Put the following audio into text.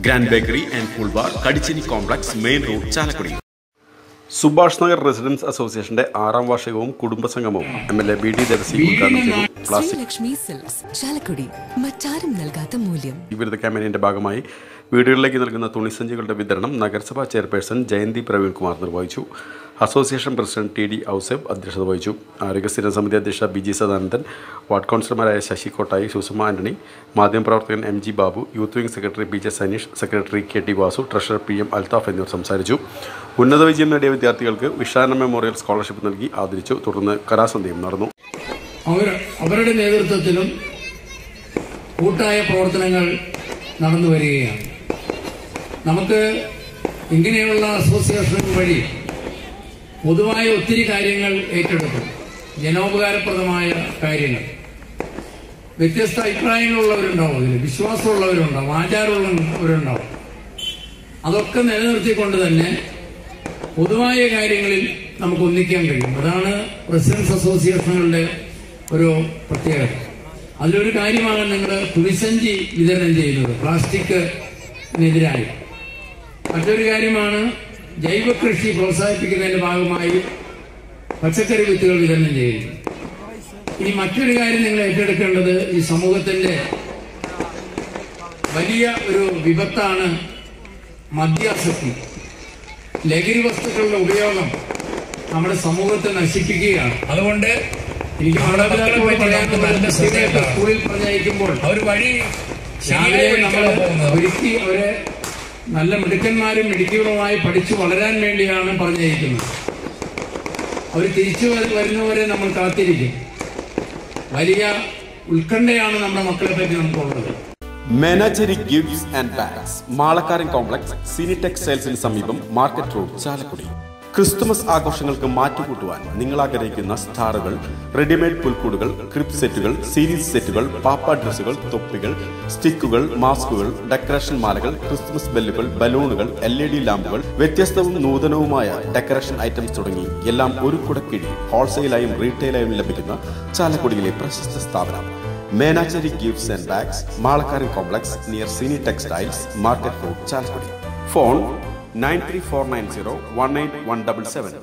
grand bakery and cool bar കടിച്ചിനി complex main road Chalakudy Subhash Nagar residence അസോസിയേഷന്റെ ആറാം വാർഷികവും കുടുംബസംഗമവും M L A B D Devasi ഉദ്ഘാടനം ചെയ്തു പ്ലാസ്റ്റിക് ശ്രീലക്ഷ്മി സിൽക്സ് ചാലക്കുടി മറ്റാരും നൽകാത്ത മൂല്യം വിരുദ്ധ ക്യാമ്പയിനിന്റെ ഭാഗമായി വീടുകളിലേക്ക് നൽകുന്ന തുണിസഞ്ചികളുടെ വിതരണം നഗരസഭാ ചെയർപേഴ്സൺ ജയന്തി പ്രവീൺകുമാർ നിർവഹിച്ചു association president T D Ouseph അധ്യക്ഷത വഹിച്ചു ആരോഗ്യ സ്ഥിര സമിതി അധ്യക്ഷ ബി ജി സദാനന്ദൻ വാർഡ് കൗൺസിലർമാരായ ശശി കോട്ടായി സുഷമ ആന്റണി മാധ്യമപ്രവർത്തകൻ M G Babu youth wing secretary P J Saneesh secretary K T Vasu treasurer P M Althaf എന്നിവർ സംസാരിച്ചു ഉന്നത വിജയം നേടിയ വിദ്യാർത്ഥികൾക്ക് വിഷാന മെമ്മോറിയൽ സ്കോളർഷിപ്പ് നൽകി ആദരിച്ചു തുടർന്ന് കലാസന്ധ്യയും നടന്നു അവർ അവരുടെ നേതൃത്വത്തിലും കൂട്ടായ പ്രവർത്തനങ്ങൾ നടന്നു വരികയാണ് നമുക്ക് ഇങ്ങനെയുള്ള അസോസിയേഷൻ വഴി പൊതുവായ ഒത്തിരി കാര്യങ്ങൾ ഏറ്റെടുക്കും ജനോപകാരപ്രദമായ കാര്യങ്ങൾ വ്യത്യസ്ത അഭിപ്രായങ്ങളുള്ളവരുണ്ടാവും അതിൽ വിശ്വാസമുള്ളവരുണ്ടാവും ആചാരമുള്ളവരുണ്ടാവും അതൊക്കെ നിലനിർത്തിക്കൊണ്ട് തന്നെ പൊതുവായ കാര്യങ്ങളിൽ നമുക്ക് ഒന്നിക്കാൻ കഴിയും അതാണ് റെസിഡൻസ് അസോസിയേഷനുകളുടെ ഒരു പ്രത്യേകത അതിലൊരു കാര്യമാണ് നിങ്ങൾ തുണിസഞ്ചി വിതരണം ചെയ്യുന്നത് പ്ലാസ്റ്റിക്കിനെതിരായി മറ്റൊരു കാര്യമാണ് ജൈവ കൃഷി പ്രോത്സാഹിപ്പിക്കുന്നതിന്റെ ഭാഗമായി പച്ചക്കറി വിത്തുകൾ വിതരണം ചെയ്യുന്നു ഇനി മറ്റൊരു കാര്യം നിങ്ങൾ ഏറ്റെടുക്കേണ്ടത് ഈ സമൂഹത്തിന്റെ വലിയ ഒരു വിപത്താണ് മദ്യാസക്തി ലഹരി വസ്തുക്കളുടെ ഉപയോഗം നമ്മുടെ സമൂഹത്തെ നശിപ്പിക്കുകയാണ് അതുകൊണ്ട് എനിക്ക് മാതാപിതാക്കളോട് പറയാനുള്ളത് കുട്ടികളെ സ്കൂളിൽ പറഞ്ഞയക്കുമ്പോൾ അവർ വഴി രാവിലെ നമ്മൾ ഒരുക്കി അവരെ നല്ല മിടുക്കന്മാരും മിടുക്കികളുമായി പഠിച്ചു വളരാൻ വേണ്ടിയാണ് പറഞ്ഞയക്കുന്നത് അവർ തിരിച്ചു വ- വരുന്നവരെ നമ്മൾ കാത്തിരിക്കും വലിയ ഉത്കണ്ഠയാണ് നമ്മുടെ മക്കളെ പറ്റി നമുക്കുള്ളത് Menachery gifts and bags Malakkaran complex Cini ടെക്സ്റ്റൈൽസിന് സമീപം മാർക്കറ്റ് റോഡ് ചാലക്കുടി ക്രിസ്തുമസ് ആഘോഷങ്ങൾക്ക് മാറ്റുകൂട്ടുവാൻ നിങ്ങൾ ആഗ്രഹിക്കുന്ന സ്റ്റാറുകൾ റെഡിമെയ്ഡ് പുൽക്കൂടുകൾ ക്രിപ്പ് സെറ്റുകൾ സീരീസ് സെറ്റുകൾ പാപ്പ ഡ്രസ്സുകൾ തൊപ്പികൾ സ്റ്റിക്കുകൾ മാസ്കുകൾ ഡെക്കറേഷൻ മാലകൾ ക്രിസ്തുമസ് ബെല്ലുകൾ ബലൂണുകൾ എൽ ഇ ഡി ലാമ്പുകൾ വ്യത്യസ്തവും നൂതനവുമായ ഡെക്കറേഷൻ ഐറ്റംസ് തുടങ്ങി എല്ലാം ഒരു കുടക്കീഴിൽ ഹോൾസെയിലായും റീറ്റെയിലായും ലഭിക്കുന്ന ചാലക്കുടിയിലെ പ്രശസ്ത സ്ഥാപനം Menachery gifts and bags Malakkaran complex near Cini textiles market road Chalakudy phone nine three four nine zero one eight one double seven